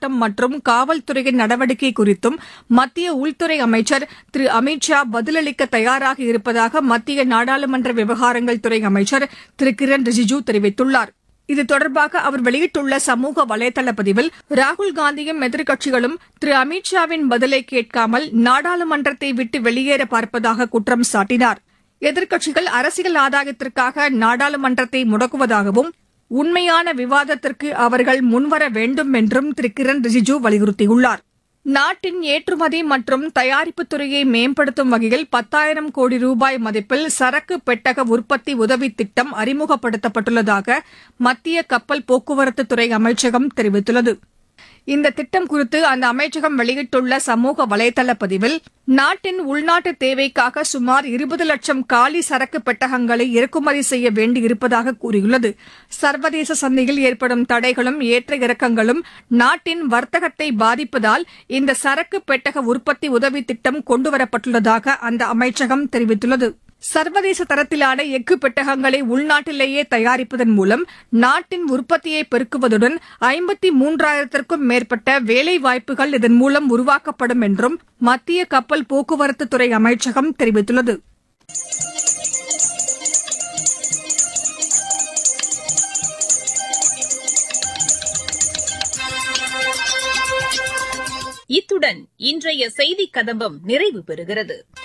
சட்டம் மற்றும் காவல்துறையின் நடவடிக்கை குறித்தும் மத்திய உள்துறை அமைச்சர் திரு அமித் ஷா பதிலளிக்க தயாராக இருப்பதாக மத்திய நாடாளுமன்ற விவகாரங்கள் துறை அமைச்சர் திரு கிரண் ரிஜிஜூ தெரிவித்துள்ளார் இது தொடர்பாக அவர் வெளியிட்டுள்ள சமூக வலைதள பதிவில் ராகுல் காந்தியும் எதிர்க்கட்சிகளும் திரு அமித் ஷாவின் பதிலை கேட்காமல் நாடாளுமன்றத்தை விட்டு வெளியேற பார்ப்பதாக குற்றம் சாட்டினார் எதிர்க்கட்சிகள் அரசியல் ஆதாயத்திற்காக நாடாளுமன்றத்தை முடக்குவதாகவும் உண்மையான விவாதத்திற்கு அவர்கள் முன்வர வேண்டும் என்றும் திரு கிரண் ரிஜிஜூ வலியுறுத்தியுள்ளார் நாட்டின் ஏற்றுமதி மற்றும் தயாரிப்புத் துறையை மேம்படுத்தும் வகையில் பத்தாயிரம் கோடி ரூபாய் மதிப்பில் சரக்கு பெட்டக உற்பத்தி உதவி திட்டம் அறிமுகப்படுத்தப்பட்டுள்ளதாக மத்திய கப்பல் போக்குவரத்து துறை அமைச்சகம் தெரிவித்துள்ளது இந்த திட்டம் குறித்து அந்த அமைச்சகம் வெளியிட்டுள்ள சமூக வலைதள பதிவில் நாட்டின் உள்நாட்டு தேவைக்காக சுமார் இருபது லட்சம் காலி சரக்கு பெட்டகங்களை இறக்குமதி செய்ய வேண்டியிருப்பதாக கூறியுள்ளது சர்வதேச சந்தையில் ஏற்படும் தடைகளும் ஏற்ற இறக்கங்களும் நாட்டின் வர்த்தகத்தை பாதிப்பதால் இந்த சரக்கு பெட்டக உற்பத்தி உதவி திட்டம் கொண்டுவரப்பட்டுள்ளதாக அந்த அமைச்சகம் தெரிவித்துள்ளது சர்வதேச தரத்திலான எஃகு பெட்டகங்களை உள்நாட்டிலேயே தயாரிப்பதன் மூலம் நாட்டின் உற்பத்தியை பெருக்குவதுடன் ஐம்பத்தி மூன்றாயிரத்திற்கும் மேற்பட்ட வேலை வாய்ப்புகள் இதன் மூலம் உருவாக்கப்படும் என்றும் மத்திய கப்பல் போக்குவரத்து துறை அமைச்சகம் தெரிவித்துள்ளது இத்துடன் இன்றைய செய்திக் கதம்பம் நிறைவு பெறுகிறது